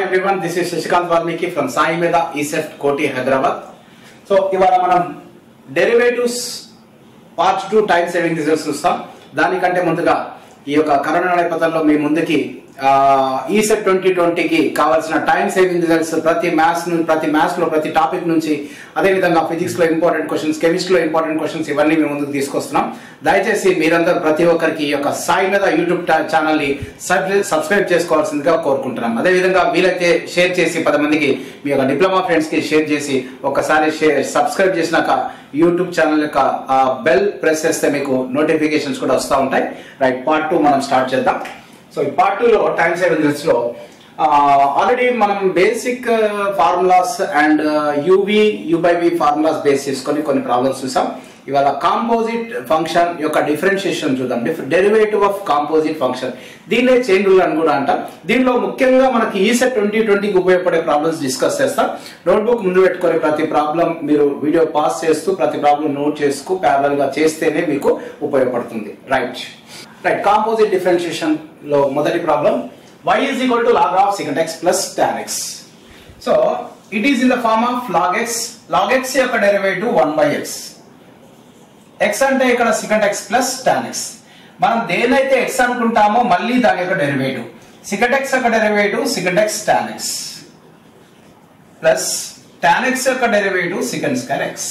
everyone, this is Shashikant Valmiki from Sai Meda ESET Koti Hyderabad. So ఇవాళ మనం derivatives part two time saving results చూస్తాం దానికంటే ముందుగా ఈ యొక్క కరోనా నేపథ్యంలో మీ ముందుకి ఈసెట్ ట్వంటీ ట్వంటీకి కావాల్సిన టైం సేవింగ్ రిజల్ట్స్ ప్రతి మ్యాథ్స్ నుంచి ప్రతి మ్యాథ్స్ లో ప్రతి టాపిక్ నుంచి అదేవిధంగా ఫిజిక్స్ లో ఇంపార్టెంట్ క్వశ్చన్స్ కెమిస్ట్రీ లో ఇంపార్టెంట్ క్వశ్చన్స్ ఇవన్నీ మీ ముందుకు తీసుకొస్తున్నాం దయచేసి మీరందరూ ప్రతి ఒక్కరికి ఈ యొక్క సాయి మీద యూట్యూబ్ ఛానల్ ని సబ్స్క్రైబ్ చేసుకోవాల్సిందిగా కోరుకుంటున్నాం అదేవిధంగా వీలైతే షేర్ చేసి పది మందికి మీ యొక్క డిప్లొమా ఫ్రెండ్స్ కి షేర్ చేసి ఒకసారి షేర్ సబ్స్క్రైబ్ చేసినాక యూట్యూబ్ ఛానల్ యొక్క బెల్ ప్రెస్ చేస్తే మీకు నోటిఫికేషన్స్ కూడా వస్తూ ఉంటాయి రైట్ పార్ట్ టూ మనం స్టార్ట్ చేద్దాం సో ఈ పార్ట్ టూలో టైం సేవింగ్ లో ఆల్రెడీ మనం basic formulas and u v u by v formulas base చేసుకొని కొన్ని ప్రాబ్లమ్స్ చూసాం ఇవాళ కాంపోజిట్ ఫంక్షన్ యొక్క డిఫరెన్షియేషన్ చూద్దాం డెరివేటివ్ ఆఫ్ కాంపోజిట్ ఫంక్షన్ దీన్నే చైన్ రూల్ అని కూడా అంటాం దీనిలో ముఖ్యంగా మనకి ఈసెట్ ట్వంటీ ట్వంటీకి ఉపయోగపడే ప్రాబ్లమ్స్ డిస్కస్ చేస్తాం నోట్బుక్ ముందు పెట్టుకొని ప్రతి ప్రాబ్లం మీరు వీడియో పాస్ చేస్తూ ప్రతి ప్రాబ్లం నోట్ చేసుకు ప్యారల్ గా చేస్తేనే మీకు ఉపయోగపడుతుంది రైట్ రైట్ కాంపోజిట్ డిఫరెన్షియేషన్ లో మొదటి problem y is equal to log of secant x plus tan x so it is in the form of log x log x యొక్క డెరివేటివ్ 1 బై x x అంటే ఇక్కడ secant x plus tan x మనం దేనైతే x అనుకుంటామో మళ్ళీ దాని యొక్క derivative secant x యొక్క derivative secant x tan x plus tan x యొక్క డెరివేటివ్ secant square x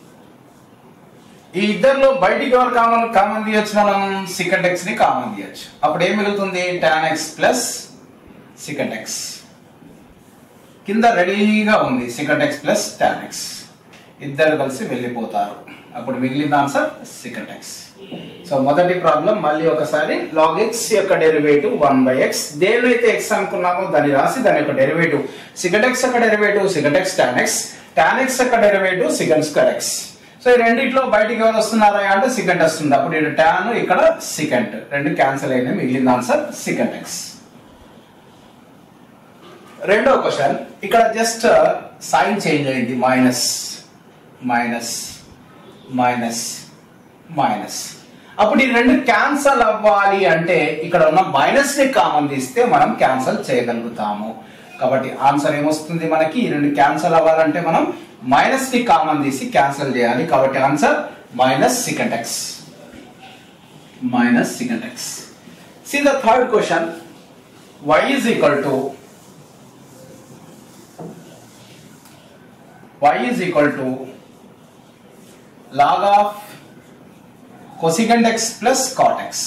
ఈ ఇద్దరిలో బయటికి ఎవరు కామన్ కామన్ తీయచ్చు మనం సికంట్ ఎక్స్ ని కామన్ తీయచ్చు అప్పుడు ఏం మిగులుతుంది tan x plus secant x కింద రెడీగా ఉంది secant x plus tan x ఇద్దరు కలిసి వెళ్ళిపోతారు అప్పుడు మిగిలిన ఆన్సర్ సికంట్ ఎక్స్ సో మొదటి ప్రాబ్లం మళ్ళీ ఒకసారి లాగ్ ఎక్స్ యొక్క డెరివేటివ్ వన్ బై ఎక్స్ దేనైతే ఎక్స్ అనుకున్నామో దాన్ని రాసి దాని యొక్క డెరివేటివ్ సికంట్ ఎక్స్ యొక్క derivative secant x tan x tan x యొక్క derivative secant square x so ఈ రెండిట్లో బయటికి ఎవరు వస్తున్నారా అంటే సికంట్ వస్తుంది అప్పుడు ఇక్కడ టాన్ ఇక్కడ సికంట్ రెండు క్యాన్సిల్ అయినాయి మిగిలిన ఆన్సర్ సికంట్ ఎక్స్ రెండో క్వశ్చన్ ఇక్కడ జస్ట్ సైన్ చేంజ్ అయింది మైనస్ మైనస్ మైనస్ మైనస్ అప్పుడు ఈ రెండు క్యాన్సల్ అవ్వాలి అంటే ఇక్కడ ఉన్న మైనస్ ని కామన్ తీస్తే మనం క్యాన్సల్ చేయగలుగుతాము కాబట్టి ఆన్సర్ ఏమొస్తుంది మనకి ఈ రెండు క్యాన్సల్ అవ్వాలంటే మనం మైనస్ ని కామన్ తీసి క్యాన్సిల్ చేయాలి కాబట్టి answer minus secant x minus secant x see the third question y is equal to y is equal to log of cosecant x plus cot x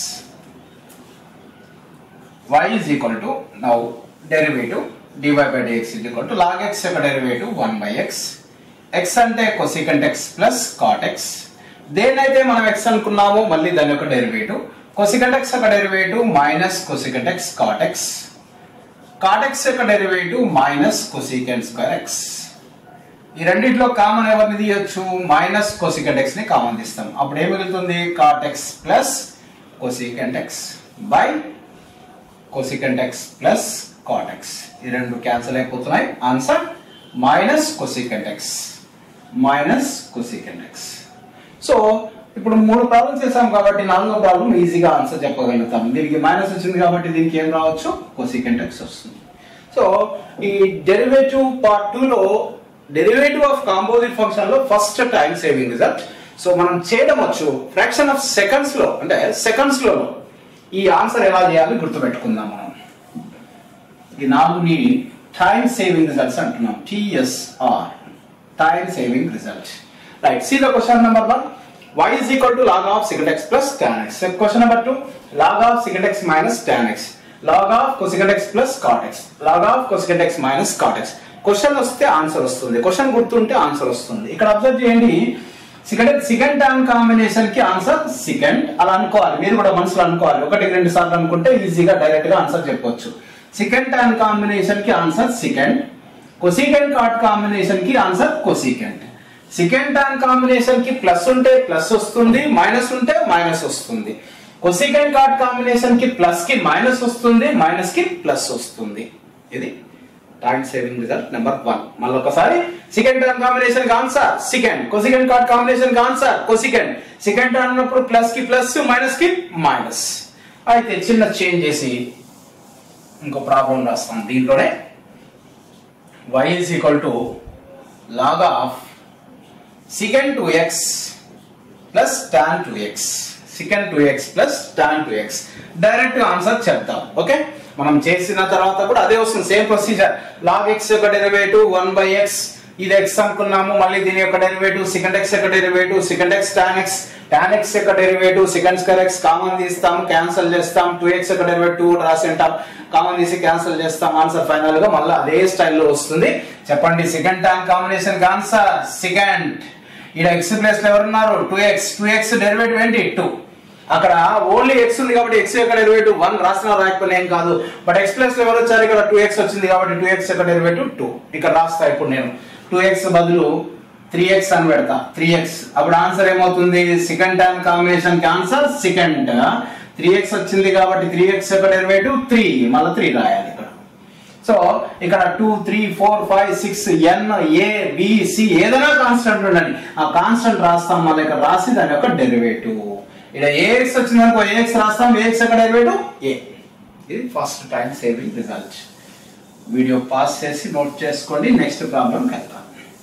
y is equal to now derivative dy by dx is equal to log x యొక్క derivative 1 by x x అంటే cosecant x plus cot x దేనైతే మనం x అనుకున్నామో మళ్ళీ దాని యొక్క derivative cosecant x యొక్క derivative minus cosecant x cot x cot x యొక్క derivative minus cosecant square x ఈ రెండిట్లో కామన్ ఎవరిని తీయొచ్చు మైనస్ cosecant x ని కామన్ తీస్తాం అప్పుడు ఏం మిగులుతుంది cot x plus cosecant x by cosecant x plus cot x ఈ రెండు క్యాన్సిల్ అయిపోతున్నాయి answer minus cosecant x minus cosecant x so ఇప్పుడు మూడు ప్రాబ్లమ్స్ చేసాం కాబట్టి నాలుగో ప్రాబ్లం ఈజీగా ఆన్సర్ చెప్పగలుగుతాం దీనికి మైనస్ వచ్చింది కాబట్టి దీనికి ఏం రావచ్చు cosecant x వస్తుంది సో ఈ డెరివేటివ్ పార్ట్ టూ లో డెరివేటివ్ ఆఫ్ కాంపోజిట్ ఫంక్షన్ లో first time saving result so మనం చేయడం వచ్చు ఫ్రాక్షన్ ఆఫ్ సెకండ్స్ లో అంటే సెకండ్స్ లో ఈ ఆన్సర్ ఎలా చేయాలి గుర్తుపెట్టుకుందాం మనం ఈ నాలుగుని టైం సేవింగ్ రిజల్ట్స్ అంటున్నాం TSR time saving result right see the question number one y is equal to log of secant x plus tan x. Question number two, log of secant x minus tan x. log of cosecant x plus cot x. log of cosecant x minus cot x. Question వస్తే answer వస్తుంది question గుర్తుంటే answer వస్తుంది ఇక్కడ observe చేయండి secant secant tan combination కి answer secant అలా అనుకోవాలి మీరు కూడా మనసులో అనుకోవాలి ఒకటి రెండు సార్లు అనుకుంటే ఈజీగా డైరెక్ట్ గా ఆన్సర్ చెప్పొచ్చు సెకండ్ టైం కాంబినేషన్ కి answer secant cosecant cot combination కి answer cosecant secant tan combination కి ప్లస్ ఉంటే ప్లస్ వస్తుంది మైనస్ ఉంటే మైనస్ వస్తుంది కొసీకెంట్ కాట్ కాంబినేషన్ కి ప్లస్ కి మైనస్ వస్తుంది మైనస్ కి ప్లస్ వస్తుంది ఇది time saving result number one మళ్ళీ ఒకసారి సెకండ్ టర్మ్ కాంబినేషన్ కి answer secant cosecant cot combination కి ఆన్సర్ కొసికెండ్ సెకండ్ టర్మ్ ఉన్నప్పుడు ప్లస్ కి ప్లస్ మైనస్ కి మైనస్ అయితే చిన్న చేంజ్ చేసి ఇంకో ప్రాబ్లం రాస్తాం దీంట్లోనే y is equal to log of secant two x plus tan two x secant two x plus tan two x direct answer చెప్తాం ఓకే మనం చేసిన తర్వాత కూడా అదే వస్తుంది సేమ్ ప్రొసీజర్ లాగ్ ఎక్స్ యొక్క డెరివేటివ్ వన్ బై ఎక్స్ ఇది x అనుకున్నాము మళ్ళీ దీని యొక్క డెరివేటివ్ సెకండ్ ఎక్స్ యొక్క derivative secant x tan x tan x యొక్క derivative secant square x common తీస్తాం క్యాన్సిల్ చేస్తాం టూ ఎక్స్ యొక్క డెరివేటివ్ రాసి ఉంటాం కామన్ తీసి క్యాన్సిల్ చేస్తాం ఆన్సర్ ఫైనల్ గా మళ్ళీ అదే స్టైల్లో వస్తుంది చెప్పండి secant tan combination answer secant ఇక్కడ ఎక్స్ ప్లేస్ లో ఎవరున్నారు two x two x derivative ఏంటి టూ అక్కడ ఓన్లీ ఎక్స్ ఉంది కాబట్టి ఎక్స్ యొక్క డెరివేటివ్ వన్ రాసిన రాయకపోయినా ఏం కాదు బట్ ఎక్స్ ప్లస్ లో ఎవరు వచ్చారు ఇక్కడ టూ ఎక్స్ వచ్చింది కాబట్టి టూ ఎక్స్ యొక్క డెరివేటివ్ టూ ఇక్కడ రాస్తా ఇప్పుడు నేను టూ ఎక్స్ బదులు త్రీ ఎక్స్ అని పెడతా త్రీ ఎక్స్ అప్పుడు ఆన్సర్ ఏమవుతుంది సెకండ్ టైం కాంబినేషన్ కి ఆన్సర్ సెకండ్ త్రీ ఎక్స్ వచ్చింది కాబట్టి త్రీ ఎక్స్ యొక్క డెరివేటివ్ త్రీ మళ్ళీ త్రీ రాయాలి ఇక్కడ సో ఇక్కడ two three four five six n a b c ఏదైనా కాన్స్టెంట్ ఉండండి ఆ కాన్స్టెంట్ రాస్తాం మళ్ళీ ఇక్కడ రాసి దాని యొక్క డెరివేటివ్ ఇక్కడ ఏఎక్స్ వచ్చింది అనుకో ఏఎక్స్ రాస్తాం ఏఎక్స్ యొక్క డెరివేటివ్ ఏ ఇది first time saving result video pause చేసి నోట్ చేసుకోండి నెక్స్ట్ ప్రాబ్లం వెళ్తాం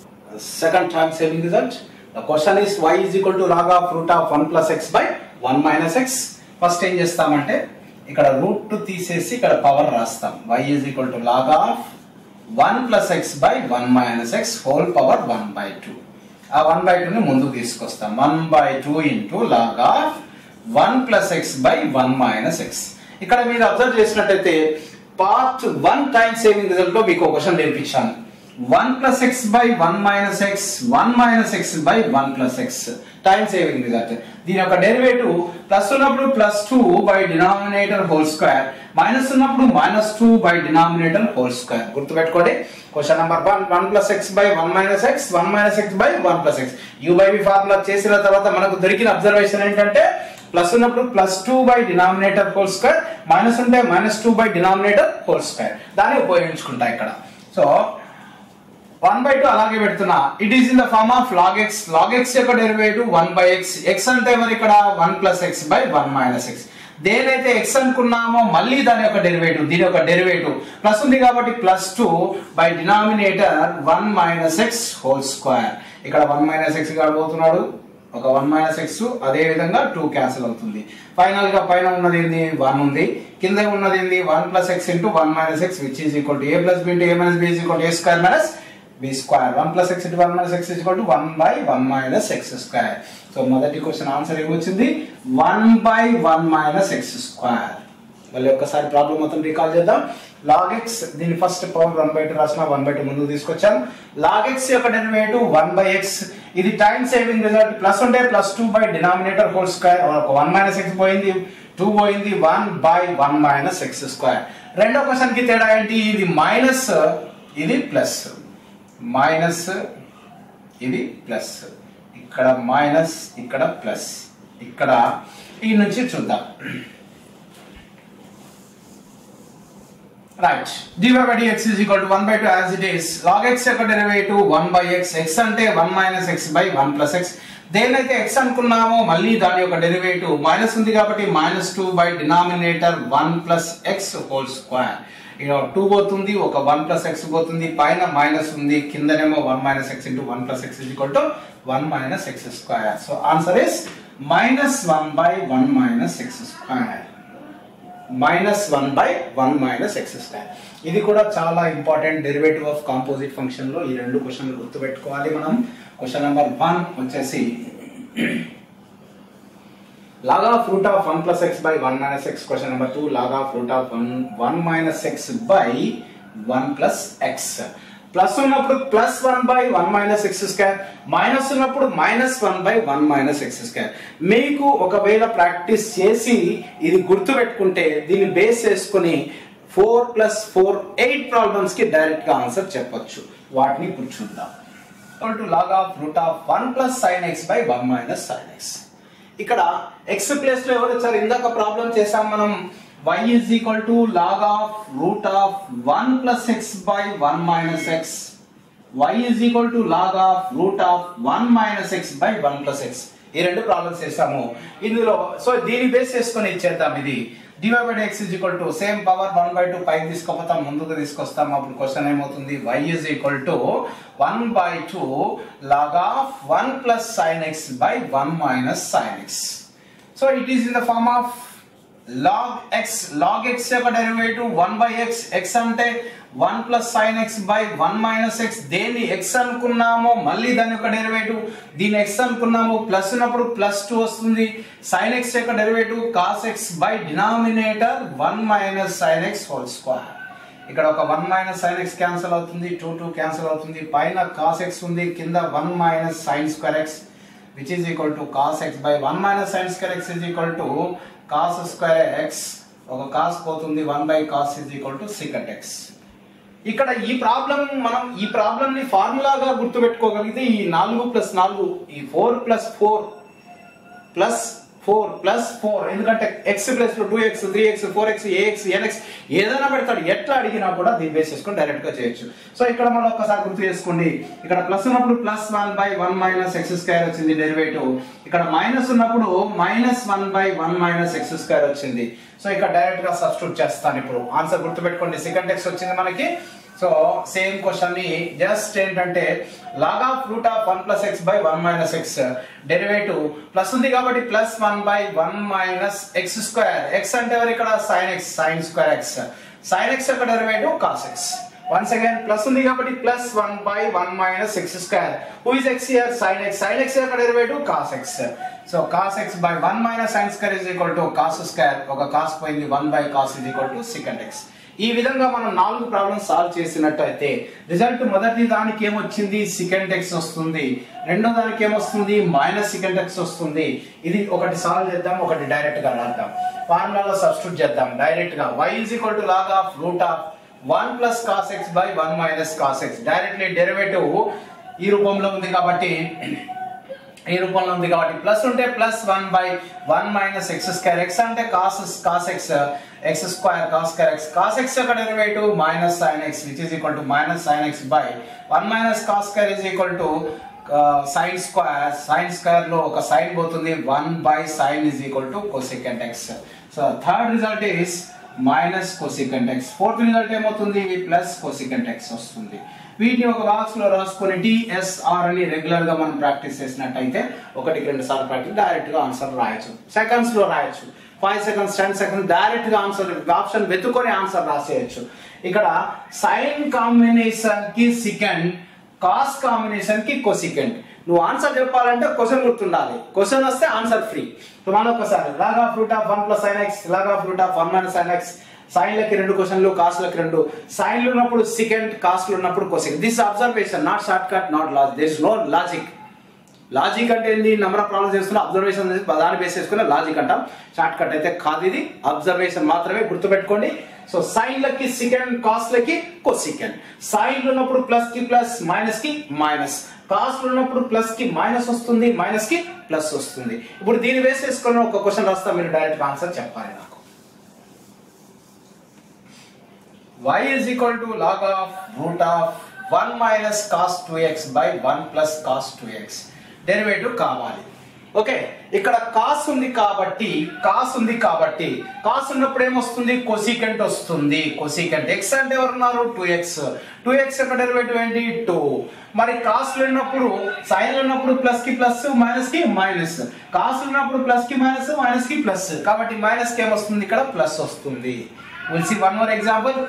second time saving result the question is y is equal to log of root of one plus x by one minus x first ఏం చేస్తామంటే ఇక్కడ route to తీసేసి ఇక్కడ power రాస్తాం y is equal to log of one plus x by one minus x whole power one by two ఆ one by టూని ముందుకు తీసుకొస్తాం one by two into log of one plus x by one minus x ఇక్కడ మీరు observe చేసినట్టయితే part one time saving result లో మీకు ఒక క్వశ్చన్ నేర్పించాను one plus x by one minus x one minus x by one plus x time saving result దీని యొక్క derivative plus ఉన్నప్పుడు plus two by denominator whole square minus ఉన్నప్పుడు minus two by denominator whole square గుర్తుపెట్టుకోండి question number one one plus x by one minus x one minus x by one plus x u by v formula చేసిన తర్వాత మనకు దొరికిన observation ఏంటంటే plus ఉన్నప్పుడు plus two by denominator whole square minus ఉంటే minus two by denominator whole square దాన్ని ఉపయోగించుకుంటా ఇక్కడ సో వన్ బై టూ అలాగే పెడుతున్నా it is in the form of log x log x యొక్క derivative one by x x అంటే మరి ఇక్కడ one plus x by one minus x దేనైతే ఎక్స్ అనుకున్నామో మళ్ళీ దాని యొక్క డెరివేటివ్ దీని యొక్క డెరివేటివ్ ప్లస్ ఉంది కాబట్టి plus two by denominator one minus x whole square ఇక్కడ వన్ మైనస్ ఎక్స్ పోతున్నాడు ఒక వన్ మైనస్ ఎక్స్ అదే విధంగా టూ క్యాన్సిల్ అవుతుంది ఫైనల్ గా పైన ఉన్నది ఏంది వన్ ఉంది కింద ఉన్నది ఏంది one plus x into one minus x which is equal to a plus b into a minus b is equal to a square minus b square one plus x into one minus x equal to one by one minus x square so మొదటి question answer ఏమొచ్చింది one by one minus x square మళ్ళీ ఒక్కసారి problem మొత్తం recall చేద్దాం log x దీని first power one by two రాసిన one by two ముందుకు తీసుకొచ్చాను లాగ్ ఎక్స్ యొక్క డెరివేటివ్ వన్ బై ఎక్స్ ఇది టైం సేవింగ్ రిజల్ట్ ప్లస్ ఉంటే plus two by denominator whole square ఒక వన్ మైనస్ ఎక్స్ పోయింది టూ పోయింది one by one minus x square రెండో క్వశ్చన్ కి తేడా ఏంటి ఇది మైనస్ ఇది ప్లస్ మైనస్ ఇది ప్లస్ ఇక్కడ మైనస్ ఇక్కడ ప్లస్ ఇక్కడ ఈ నుంచి చూద్దాం right dy by dx is equal to 1 by 2 as it is log x యొక్క డెరివేటివ్ 1 by x x అంటే 1 minus x by 1 plus x దేనైతే x అనుకున్నామో మళ్ళీ దాని యొక్క డెరివేటివ్ మైనస్ ఉంది కాబట్టి minus two by denominator one plus x whole square ఇక two పోతుంది ఒక వన్ ప్లస్ ఎక్స్ పోతుంది పైన మైనస్ ఉంది కిందనేమో one minus x into one plus x equal to one minus x square so answer is minus one by one minus x square minus one by one minus x square ఇది కూడా చాలా important derivative of composite function లో ఈ రెండు క్వశ్చన్లు గుర్తుపెట్టుకోవాలి మనం question number one వచ్చేసి log of root of 1 plus x by 1 minus x question number 2 log of root of 1, 1 minus x by 1 plus x plus ఉన్నప్పుడు plus one by one minus x square minus ఉన్నప్పుడు minus one by one minus x square మీకు ఒకవేళ practice చేసి ఇది గుర్తు పెట్టుకుంటే దీన్ని base చేసుకుని four plus four eight problems కి డైరెక్ట్ గా ఆన్సర్ చెప్పొచ్చు వాటిని ఇప్పుడు చూద్దాం to log of root of one plus sine x by one minus sine x ఇక్కడ ఎక్స్ ప్లేస్ లో ఎవరు వచ్చారు ఇందాక ప్రాబ్లం చేసాం మనం y is equal to log of root of 1 plus x by 1 minus x y is equal to log of root of 1 minus x by 1 plus x ఈ రెండు problems చేసాము ఇందులో సో దీన్ని బేస్ చేసుకొని చేద్దాం ఇది dy by x is equal to same power one by two పైకి తీసుకుపోతాం ముందుకు తీసుకొస్తాం అప్పుడు క్వశ్చన్ ఏమవుతుంది y is equal to one by two log of one plus sine x by one minus sine x so it is in the form of log x log x యొక్క derivative 1 by x x అంటే 1 plus sine x by 1 minus x దేన్ని x అనుకున్నామో మళ్ళీ దాని యొక్క derivative దీని x అనుకున్నాము plus ఉన్నప్పుడు ప్లస్ 2 వస్తుంది సైన్ x యొక్క derivative cos x by denominator 1 minus sine x whole square ఇక్కడ ఒక 1 మైనస్ సైన్ ఎక్స్ క్యాన్సిల్ అవుతుంది 2 2 క్యాన్సిల్ అవుతుంది పైన cos x ఉంది కింద 1 minus sine square x which is equal to cos x by 1 minus sin square x is equal to cos square x ఒక cos పోతుంది 1 by cos is equal to secant x ఇక్కడ ఈ problem మనం ఈ problem ని ఫార్ములాగా గుర్తుపెట్టుకోగలిగితే ఈ నాలుగు plus నాలుగు ఈ four plus four plus four plus four ఎందుకంటే x plus two x three x four x a x n x ఏదైనా పెడతాడు ఎట్లా అడిగినా కూడా దీన్ని బేస్ చేసుకొని డైరెక్ట్ గా చేయొచ్చు సో ఇక్కడ మనం ఒక్కసారి గుర్తు చేసుకోండి ఇక్కడ ప్లస్ ఉన్నప్పుడు plus one by one minus x square వచ్చింది డెరివేటివ్ ఇక్కడ మైనస్ ఉన్నప్పుడు minus one by one minus x square వచ్చింది సో ఇక్కడ డైరెక్ట్ గా సబ్స్టిట్యూట్ చేస్తాను ఇప్పుడు ఆన్సర్ గుర్తుపెట్టుకోండి సెకండ్ ఎక్స్ వచ్చింది మనకి సో సేమ్ క్వశ్చన్ ని జస్ట్ ఏంటంటే log of root of one plus x by one minus x derivative plus ఉంది కాబట్టి plus one by one minus x square x అంటే ఎవరు ఇక్కడ sign x sine square x sine x యొక్క derivative cos x once again plus ఉంది కాబట్టి plus one by one minus x square who is x here sine x sine x యొక్క derivative cos x so cos x by one minus sine square is equal to cos square ఒక cos పోయింది one by cos is equal to second x ఈ విధంగా మనం నాలుగు problems solve చేసినట్టయితే result మొదటి దానికి ఏమొచ్చింది సెకండ్ ఎక్స్ వస్తుంది రెండో దానికి ఏమొస్తుంది మైనస్ సెకండ్ ఎక్స్ వస్తుంది ఇది ఒకటి సాల్వ్ చేద్దాం ఒకటి డైరెక్ట్ గా రాద్దాం ఫార్ములాలో సబ్స్టిట్యూట్ చేద్దాం డైరెక్ట్ గా y is equal to log of root of one plus cos x by one minus cos x directly derivative ఈ రూపంలో ఉంది కాబట్టి ఈ రూపంలో ఉంది కాబట్టి ప్లస్ ఉంటే plus one by one minus x square x అంటే cos cos x x square cos square x cos x యొక్క derivative minus sine x which is equal to minus sine x by one minus cos square is equal to sine square sine square లో ఒక sine పోతుంది one by sine is equal to cosecant x so third result is minus cosecant x fourth result ఏమవుతుంది plus కోసికంట్ x వస్తుంది వీటిని ఒక box లో రాసుకొని TSR అని రెగ్యులర్ గా మనం ప్రాక్టీస్ చేసినట్టయితే ఒకటికి రెండు సార్లు ప్రాక్టీస్ డైరెక్ట్ గా ఆన్సర్ రాయొచ్చు సెకండ్స్ లో రాయొచ్చు five seconds ten seconds direct గా ఆన్సర్ ఆప్షన్ వెతుకొని ఆన్సర్ రాసేయచ్చు ఇక్కడ సైన్ కాంబినేషన్ కి సికెండ్ కాస్ కాంబినేషన్ కి కొసికెంట్ నువ్వు ఆన్సర్ చెప్పాలంటే క్వశ్చన్ గుర్తుండాలి క్వశ్చన్ వస్తే ఆన్సర్ ఫ్రీ సో మనం ఒకసారి log of root of one plus sine x log of root of one minus sine x సైన్లకి రెండు క్వశ్చన్లు కాస్ట్లకి రెండు సైన్లు ఉన్నప్పుడు సెకండ్ కాస్ట్లు ఉన్నప్పుడు question this observation not short cut not logic this no logic logic అంటే ఏంది నెంబర్ ఆఫ్ ప్రాబ్లమ్స్ చేసుకున్న అబ్జర్వేషన్ దాన్ని బేస్ చేసుకున్న లాజిక్ అంటాం షార్ట్ కట్ అయితే కాదు ఇది అబ్జర్వేషన్ మాత్రమే గుర్తుపెట్టుకోండి సో సైన్లకి సెకండ్ కాస్ట్లకి కొసికెండ్ సైన్లు ఉన్నప్పుడు ప్లస్ కి ప్లస్ మైనస్ కి మైనస్ కాస్ట్ ఉన్నప్పుడు ప్లస్ కి మైనస్ వస్తుంది మైనస్ కి ప్లస్ వస్తుంది ఇప్పుడు దీన్ని బేస్ చేసుకుని ఒక క్వశ్చన్ రాస్తా మీరు డైరెక్ట్ ఆన్సర్ చెప్పాలి నాకు y is equal to log of root of 1 minus cos 2x by 1 plus cos 2x derivative కావాలి ఓకే ఇక్కడ కాస్ ఉంది కాబట్టి కాస్ ఉంది కాబట్టి కాస్ ఉన్నప్పుడు ఏమొస్తుంది కొసికెంట్ వస్తుంది కొసికెంట్ ఎక్స్ అంటే ఎవరున్నారు టూ ఎక్స్ టూ ఎక్స్ యొక్క డెరివేటివ్ ఏంటి టూ మరి కాస్ ఉన్నప్పుడు సైన్ ఉన్నప్పుడు ప్లస్ కి ప్లస్ మైనస్ కి మైనస్ కాస్ ఉన్నప్పుడు ప్లస్ కి మైనస్ మైనస్ కి ప్లస్ కాబట్టి మైనస్ కి ఏమొస్తుంది ఇక్కడ ప్లస్ వస్తుంది will see one more example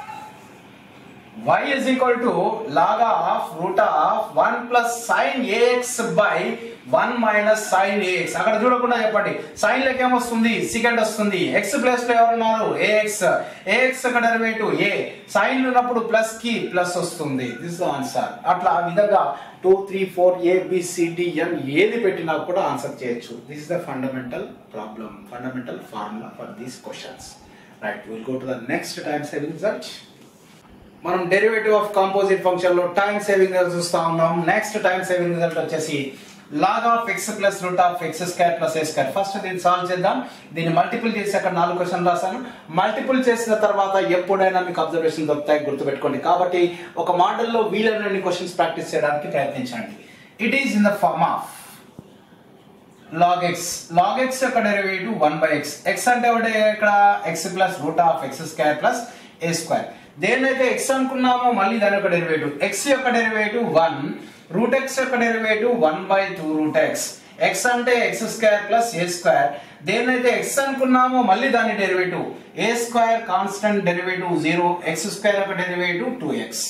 y is equal to log of root of 1 plus sin ax by 1 minus sin ax అక్కడ చూడకుండా చెప్పండి sin లకి ఏమొస్తుంది సెకండ్ వస్తుంది x ప్లస్ లో ఎవరున్నారు ax ax యొక్క డెరివేటివ్ a sin ఉన్నప్పుడు ప్లస్ కి ప్లస్ వస్తుంది దిస్ ద ఆన్సర్ అట్లా ఆ విధంగా two three four a b c d n ఏది పెట్టినా కూడా ఆన్సర్ చేయొచ్చు this is the fundamental problem fundamental formula for these questions right will go to the next time saving result మనం derivative of composite function లో time saving result చూస్తా ఉన్నాం next time saving result వచ్చేసి log of x plus root of x square plus a square first దీన్ని solve చేద్దాం దీన్ని multiple చేసి అక్కడ నాలుగు క్వశ్చన్ రాశాను మల్టిపుల్ చేసిన తర్వాత ఎప్పుడైనా మీకు అబ్జర్వేషన్ దొరుకుతాయి గుర్తుపెట్టుకోండి కాబట్టి ఒక మోడల్లో వీలైనన్ని క్వశ్చన్స్ ప్రాక్టీస్ చేయడానికి ప్రయత్నించండి it is in the form of log x log x యొక్క derivative one by x x అంటే ఒకటి ఇక్కడ x plus root of x square plus a square దేన్నైతే ఎక్స్ అనుకున్నామో మళ్ళీ దాని యొక్క డెరివేటివ్ ఎక్స్ యొక్క డెరివేటివ్ వన్ రూట్ ఎక్స్ యొక్క derivative one by two root x x అంటే x square plus a square దేన్నైతే ఎక్స్ అనుకున్నామో మళ్ళీ దాని derivative a square constant derivative zero X square యొక్క derivative two x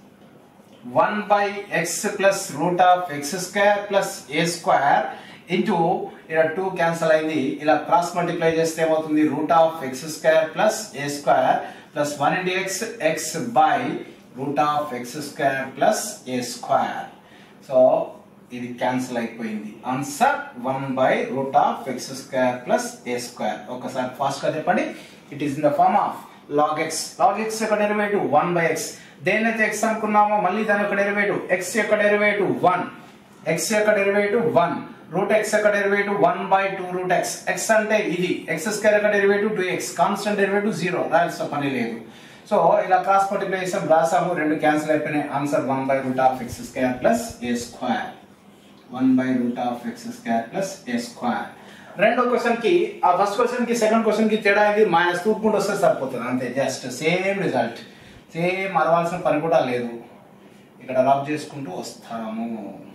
one by x plus root of x square plus a square into ఇలా two cancel అయింది ఇలా cross multiply చేస్తే ఏమవుతుంది root of x square plus a square plus one into x x by root of x square plus a square so ఇది cancel అయిపోయింది answer one by root of x square plus a square ఒకసారి fast గా చెప్పండి it is in the form of log x log x యొక్క derivative one by x దేన్నైతే x అనుకున్నామో మళ్ళీ దాని యొక్క డెరివేటివ్ ఎక్స్ యొక్క డెరివేటివ్ వన్ ఎక్స్ యొక్క డెరివేటివ్ వన్ రూట్ ఎక్స్ యొక్క derivative one by two root x x అంటే ఇది ఎక్స్ స్క్వేర్ యొక్క derivative two x constant derivative zero రాయాల్సిన పని లేదు సో ఇలా క్రాస్ మల్టిప్లై చేసాం రాసాము రెండు క్యాన్సిల్ అయిపోయినాయి answer one by root of x square plus a square one by root of x square plus a square రెండో question కి ఆ ఫస్ట్ క్వశ్చన్ కి సెకండ్ క్వశ్చన్ కి తేడా ఇది మైనస్ తూపుకుంటూ వస్తే సరిపోతుంది అంతే జస్ట్ సేమ్ రిజల్ట్ సేమ్ అరవాల్సిన పని కూడా లేదు ఇక్కడ రబ్ చేసుకుంటూ వస్తాము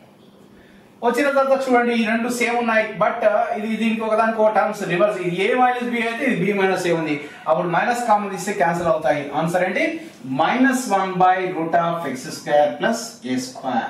వచ్చిన తర్వాత చూడండి ఈ రెండు సేమ్ ఉన్నాయి బట్ ఇది దీనికి ఒకదానికి ఒక టర్మ్స్ రివర్స్ ఇది ఏ మైనస్ బి అయితే ఇది బి మైనస్ ఏ ఉంది అప్పుడు మైనస్ కామన్ తీస్తే క్యాన్సిల్ అవుతాయి ఆన్సర్ ఏంటి minus one by root of x square plus a square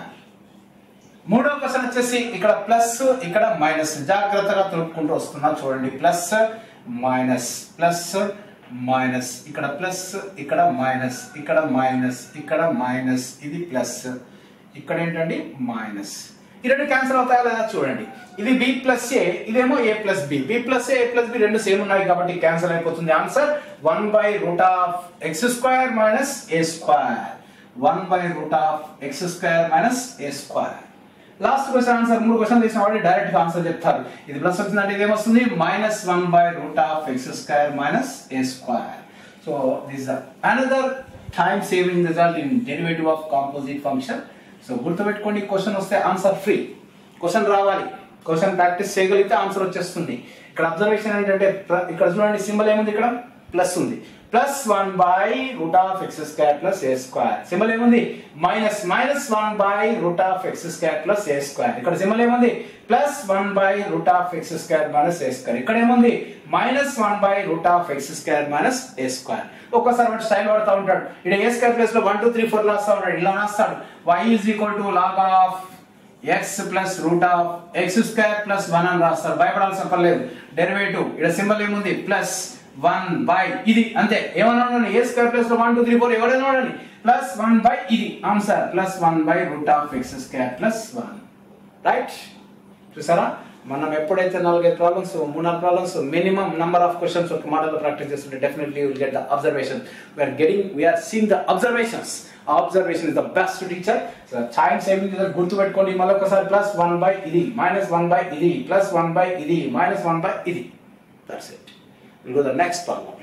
మూడో క్వశ్చన్ వచ్చేసి ఇక్కడ ప్లస్ ఇక్కడ మైనస్ జాగ్రత్తగా తెలుపుకుంటూ వస్తున్నా చూడండి ప్లస్ మైనస్ ప్లస్ మైనస్ ఇక్కడ ప్లస్ ఇక్కడ మైనస్ ఇక్కడ మైనస్ ఇక్కడ మైనస్ ఇది ప్లస్ ఇక్కడ ఏంటండి మైనస్ ఈ రెండు క్యాన్సిల్ అవుతాయా లేదా చూడండి ఇది బి ప్లస్ ఏ ఇదేమో a plus b b plus a plus b రెండు సేమ్ ఉన్నాయి కాబట్టి క్యాన్సిల్ అయిపోతుంది answer one by root of x square minus a square one by root of x square minus a square last question answer మూడు question తీసిన వాడు direct answer చెప్తారు ఇది plus వచ్చిందంటే ఇది ఏమొస్తుంది minus one by root of x square minus a square so this another time saving result in derivative of composite function so గుర్తుపెట్టుకోండి question వస్తే ఆన్సర్ ఫ్రీ క్వశ్చన్ రావాలి క్వశ్చన్ ప్రాక్టీస్ చేయగలిగితే answer వచ్చేస్తుంది ఇక్కడ అబ్జర్వేషన్ ఏంటంటే ప్ర- ఇక్కడ చూడండి సింబల్ ఏముంది ఇక్కడ ప్లస్ ఉంది plus one by root of x square plus a square symbol ఏముంది minus minus one by root of x square plus a square ఇక్కడ సింబల్ ఏముంది plus one by root of x square minus a square ఇక్కడ ఏముంది minus one by root of x square minus a square ఒక్కసారి వాడు style పడుతూ ఉంటాడు ఇక్కడ a square place లో వన్ టూ త్రీ ఫోర్ రాస్తా ఉంటాడు ఇలా రాస్తాడు why is equal to log of x plus root of x square plus one అని రాస్తారు భయపడాల్సిన పని లేదు డెరివేటివ్ ఇక్కడ సింబల్ ఏముంది ప్లస్ వన్ బై ఇది అంతే ఏమన్నా ఉండండి ఏ స్క్వేర్ ప్లస్ లో వన్ టూ త్రీ ఫోర్ ఎవరైనా ఉండండి ప్లస్ వన్ బై ఇది answer plus one by root of x square plus one right చూసారా మనం ఎప్పుడైతే నాలుగైదు ప్రాబ్లమ్స్ మూడు నాలుగు problems minimum number of questions ఒక మోడల్ ప్రాక్టీస్ చేస్తుంటే definitely will get the observation we're getting we're seeing the observations observation is the best teacher time saving గుర్తు పెట్టుకోండి మళ్ళీ ఒకసారి ప్లస్ వన్ బై ఇది మైనస్ వన్ బై ఇది plus one by ఇది minus one by ఇది that's it will go the next problem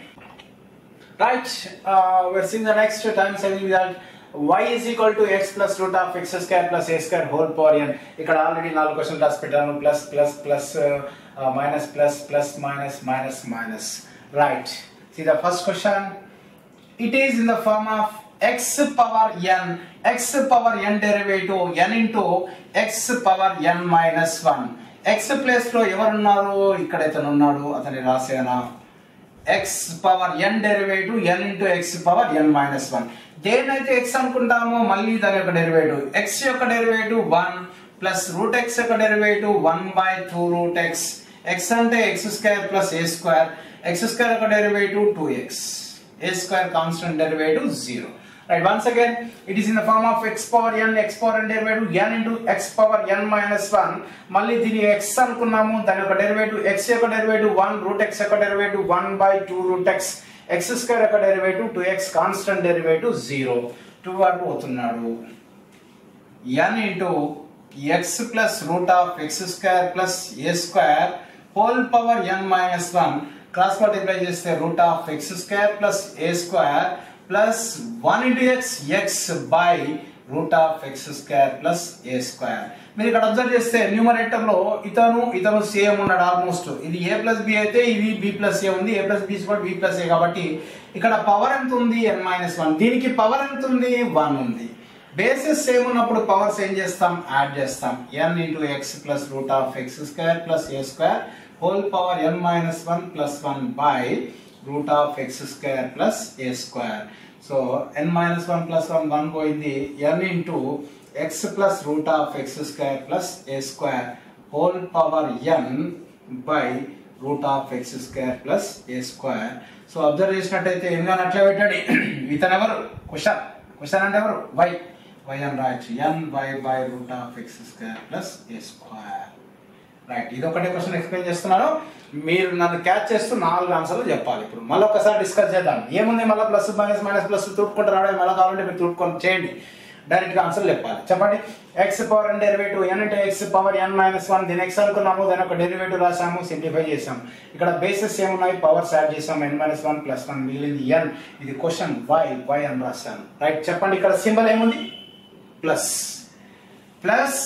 Right, uh, we're seeing the next time saving result. y is equal to x plus root of x square plus a square whole power n. ఇక్కడ already నాలుగు question రాసి పెట్టాను plus plus plus minus plus plus minus minus minus right see the first question it is in the form of x power n x power n derivative n into x power n minus 1 x place లో ఎవరున్నారు ఇక్కడ ఇతను ఉన్నాడు అతని రాసేనా x power n derivative n into x power n minus one దేన్నైతే x అనుకుంటామో మళ్ళీ దాని యొక్క డెరివేటివ్ x యొక్క derivative one plus root x యొక్క derivative one by two root x x అంటే x square plus a square x square యొక్క derivative two x a square constant derivative 0 right once again it is in the form of x power n x power n derivative n into x power n minus 1 మళ్ళీ దీని x అనుకున్నాము దాని యొక్క derivative x యొక్క derivative 1 root x యొక్క derivative 1 by 2 root x x square యొక్క derivative 2x constant derivative 0 2 వరకు పోతున్నాడు n into x plus root of x square plus a square whole power n minus 1 cross multiply చేస్తే root of x square plus a square plus one into x x by root of x square plus a square మీరు ఇక్కడ observe చేస్తే numerator లో ఇతను ఇతను same ఉన్నాడు almost ఇది ఏ plus B అయితే ఇది బి ప్లస్ ఏ ఉంది ఏ ప్లస్ బి కూడా బి ప్లస్ ఏ కాబట్టి ఇక్కడ పవర్ ఎంత ఉంది ఎన్ మైనస్ వన్ దీనికి పవర్ ఎంత ఉంది వన్ ఉంది బేసిస్ సేమ్ ఉన్నప్పుడు పవర్స్ ఏం చేస్తాం యాడ్ చేస్తాం n into x plus root of x square plus a square whole power n minus one plus one by root of x square plus a square so n minus one plus one one పోయింది n into x plus root of x square plus a square whole power n by root of x square plus a square so observe చేసినట్టయితే n కానీ అట్లా పెట్టాడు ఇతను ఎవరు question question అంటే ఎవరు why y అని రాయొచ్చు n y by root of x square plus a square right ఇది ఒకటే క్వశ్చన్ ఎక్స్ప్లెయిన్ చేస్తున్నాను మీరు నన్ను క్యాచ్ చేస్తూ నాలుగు ఆన్సర్లు చెప్పాలి ఇప్పుడు మళ్ళీ ఒకసారి డిస్కస్ చేద్దాం ఏముంది మళ్ళీ ప్లస్ మైనస్ మైనస్ ప్లస్ తుడుకుంటూ రావడం మళ్ళీ కావాలంటే మీరు తుడుకొని చేయండి డైరెక్ట్ గా ఆన్సర్ చెప్పాలి చెప్పండి x power and derivative n అంటే x power n minus one దీని ఎక్స్ అనుకున్నాము దాని ఒక డెరివేటివ్ రాసాము సింప్లిఫై చేసాం ఇక్కడ బేసెస్ ఏమున్నాయి పవర్స్ యాడ్ చేసాం n minus one plus one మిగిలింది ఎన్ ఇది క్వశ్చన్ వై వై అని రాశాను రైట్ చెప్పండి ఇక్కడ సింబల్ ఏముంది ప్లస్ ప్లస్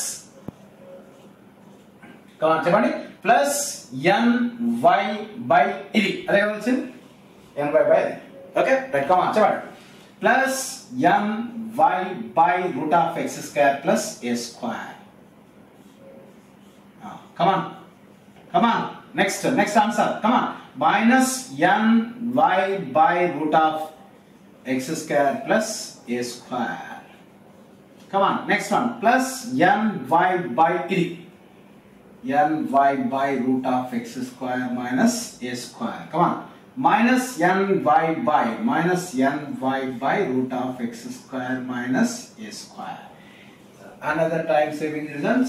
చెప్పండి ప్లస్ ఎన్ వై బై ఇది అదే కదా వచ్చింది ఎన్ వై బై అది ఓకే రైట్ కమా చెప్పండి plus n y by root of x square plus a square come on come on next next answer come on minus n y by root of x square plus a square come on next one plus n y by ఇది ny by root of x square minus a square. Come on. Minus ny by minus ny by root of x square minus a square. Another time saving result.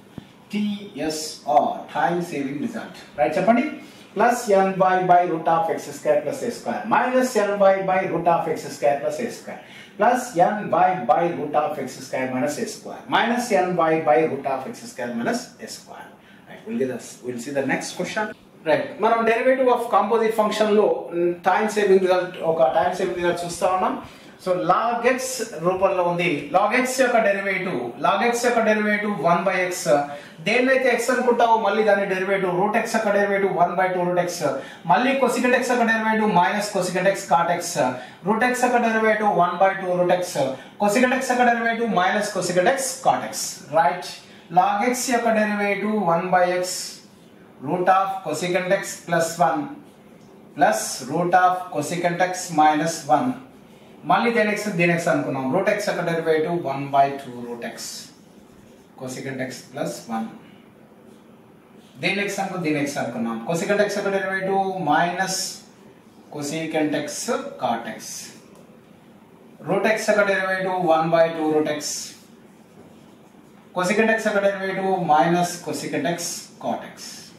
TSR time saving result. Right, చెప్పండి plus ny by root of x square plus a square minus ny by root of x square plus a square plus ny by root of x square minus a square minus ny by root of x square minus a square. Right, we'll get this. We'll see the next question. Right మనం derivative of composite function లో time saving result ఒక time saving result చూస్తా ఉన్నాం so log x రూపంలో ఉంది log x యొక్క derivative log x యొక్క derivative one by x దేన్నైతే ఎక్స్ అనుకుంటావో మళ్ళీ దాని డెరివేటివ్ రూట్ ఎక్స్ యొక్క derivative one by two root x మళ్ళీ కొసికెంట్ ఎక్స్ యొక్క derivative minus cosecant x cot x root x యొక్క derivative one by two root x cosecant x యొక్క derivative minus cosecant x cot x right log x యొక్క derivative 1 by x root of cosecant x plus one plus root of cosecant x minus one మళ్ళీ దేని x దీని x అనుకున్నాం root x యొక్క derivative one by two root x cosecant x plus one దేని x అనుకో దీని x అనుకున్నాం cosecant x యొక్క derivative minus cosecant x cot x root x యొక్క derivative one by two root x cosecant x యొక్క derivative minus cosecant x cot x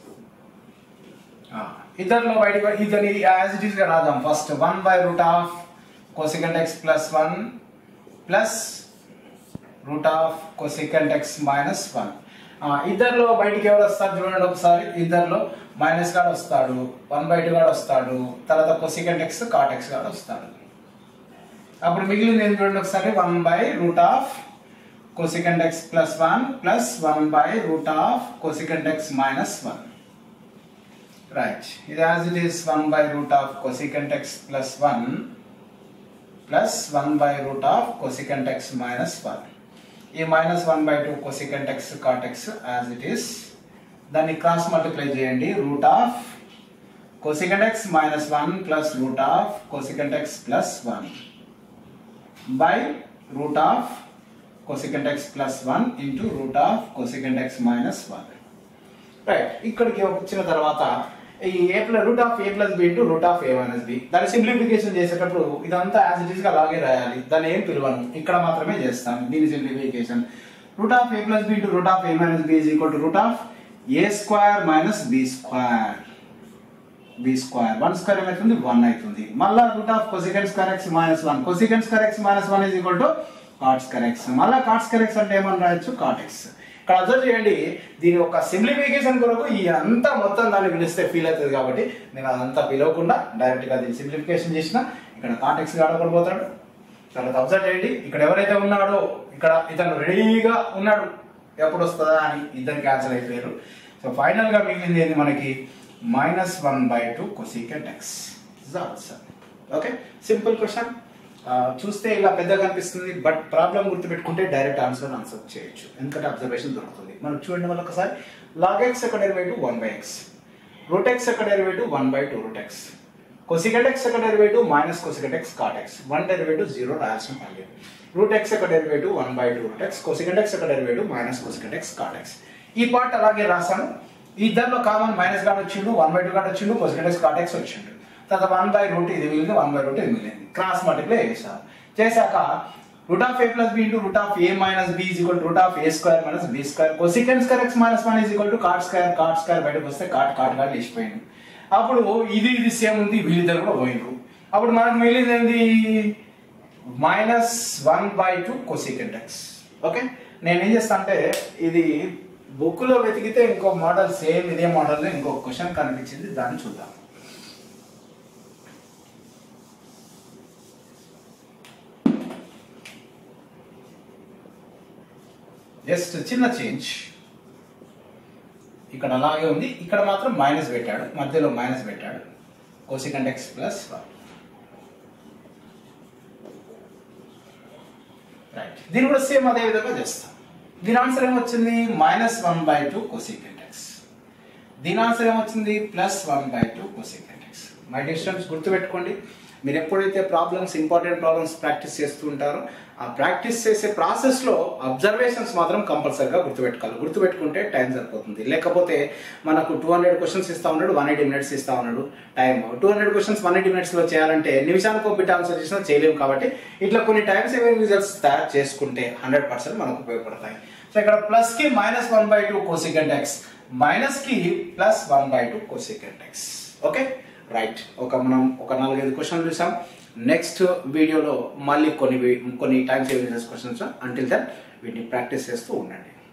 ఇద్దరిలో బయట ఇతని యాజ్ ఇట్ ఈస్ గా రాద్దాం first one by root of cosecant x plus one plus root of cosecant x minus one ఇద్దరిలో బయటికి ఎవరు వస్తారు చూడండి ఒకసారి ఇద్దరిలో మైనస్ గాడు వస్తాడు వన్ బై టూ గాడు వస్తాడు తర్వాత cosecant x cot x గాడు వస్తాడు అప్పుడు మిగిలింది ఏం చూడండి ఒకసారి one by root of cosecant x plus 1 plus 1 by root of cosecant x minus 1. Right. It as it is 1 by root of cosecant x plus 1 plus 1 by root of cosecant x minus 1. ఈ minus one by two cosecant x cot x as it is దాన్ని cross multiply చేయండి root of cosecant x minus one plus root of cosecant x plus one by root of cosecant x plus 1 into root of cosecant x minus 1 right ఇక్కడికి వచ్చిన తర్వాత ఈ a plus root of a plus b into root of a minus b దాన్ని simplification చేసేటప్పుడు ఇదంతా as it is గా అలాగే రాయాలి దాన్ని ఏం పిలవను ఇక్కడ మాత్రమే చేస్తాను దీని simplification root of a plus b into root of a minus b is equal to root of a square minus b square b square one square ఏమవుతుంది వన్ అవుతుంది మళ్ళా root of cosecant square x minus one cosecant square x minus one is equal to cot square x మళ్ళా cot square x అంటే ఏమని రాయొచ్చు cot X ఇక్కడ observe చేయండి దీని ఒక సింప్లిఫికేషన్ కొరకు ఈ అంతా మొత్తం దాన్ని పిలిస్తే ఫీల్ అవుతుంది కాబట్టి నేను అదంతా పిలవకుండా డైరెక్ట్ గా దీన్ని సింప్లిఫికేషన్ చేసిన ఇక్కడ కాట్ ఎక్స్ ఆడపడిపోతాడు తర్వాత అబ్జర్వ్ చేయండి ఇక్కడ ఎవరైతే ఉన్నాడో ఇక్కడ ఇతను రెడీగా ఉన్నాడు ఎప్పుడు వస్తుందా అని ఇద్దరు క్యాన్సిల్ అయిపోయారు సో ఫైనల్ గా మిగిలింది ఏంది మనకి minus one by two cosecant x answer okay simple question చూస్తే ఇలా పెద్దగా కనిపిస్తుంది బట్ ప్రాబ్లం గుర్తుపెట్టుకుంటే డైరెక్ట్ ఆన్సర్ ఆన్సర్ చేయొచ్చు ఎందుకంటే అబ్జర్వేషన్ దొరుకుతుంది మనం చూడండి వల్ల ఒకసారి లాగ్ ఎక్స్ యొక్క derivative one by x root x యొక్క derivative one by two root x cosecant x యొక్క derivative minus cosecant x cot x one derivative zero రాయాల్సిన పని లేదు రూట్ ఎక్స్ యొక్క derivative one by two root x cosecant x యొక్క derivative minus cosecant x cot x ఈ part అలాగే రాసాను ఈ ఇద్దరిలో కామన్ మైనస్ కాట్ వచ్చిండు వన్ బై టూ కాట్ వచ్చిండు కొసికెట్ ఎక్స్ కాట్ ఎక్స్ వచ్చిండు తర్వాత వన్ బై రూట్ ఇది మిగిలింది వన్ బై రూట్ ఇది మిగిలింది క్రాస్ మల్టిప్లై చేశాను చేశాక root of a plus b into root of a minus b is equal root of a square minus b square cosecant square x minus one is equal to cot square cot square బయటకు వస్తే cot cot cot లేచిపోయింది అప్పుడు ఇది ఇది same ఉంది వీళ్ళిద్దరు కూడా పోయినరు అప్పుడు మనకు మిగిలింది ఏంది minus one by two cosecant x okay నేను ఏం చేస్తా అంటే ఇది బుక్ లో వెతికితే ఇంకో మోడల్ సేమ్ ఇదే మోడల్ ఇంకో క్వశ్చన్ కనిపించింది దాన్ని చూద్దాం జస్ట్ చిన్న చేంజ్ ఇక్కడ అలాగే ఉంది ఇక్కడ మాత్రం మైనస్ పెట్టాడు మధ్యలో మైనస్ పెట్టాడు కోసికంట్ ఎక్స్ ప్లస్ రైట్ దీన్ని కూడా సేమ్ అదే విధంగా చేస్తాం దీని ఆన్సర్ ఏమొచ్చింది minus one by two cosecant x దీని ఆన్సర్ ఏమొచ్చింది plus one by two cosecant x my distance గుర్తుపెట్టుకోండి మీరు ఎప్పుడైతే ప్రాబ్లమ్స్ ఇంపార్టెంట్ ప్రాబ్లమ్స్ ప్రాక్టీస్ చేస్తూ ఉంటారో ఆ ప్రాక్టీస్ చేసే ప్రాసెస్లో అబ్జర్వేషన్స్ మాత్రం కంపల్సరీగా గుర్తుపెట్టుకోవాలి గుర్తుపెట్టుకుంటే టైం సరిపోతుంది లేకపోతే మనకు టూ హండ్రెడ్ క్వశ్చన్స్ ఇస్తా ఉన్నాడు వన్ ఎయిటీ మినిట్స్ ఇస్తా ఉన్నాడు time two hundred questions one eighty మినిట్స్లో చేయాలంటే నిమిషానికి ఒక బిట్ ఆన్సర్ చేసినా చేయలేము కాబట్టి ఇట్లా కొన్ని టైం సేవింగ్ రిజల్ట్స్ తయారు చేసుకుంటే హండ్రెడ్ పర్సెంట్ మనకు ఉపయోగపడతాయి సో ఇక్కడ ప్లస్ కి minus one by two cosecant x minus కి plus one by two cosecant x okay right ఒక మనం ఒక నాలుగైదు క్వశ్చన్లు చూసాం నెక్స్ట్ వీడియోలో మళ్ళీ కొన్ని కొన్ని time saving questions until then వీటిని ప్రాక్టీస్ చేస్తూ ఉండండి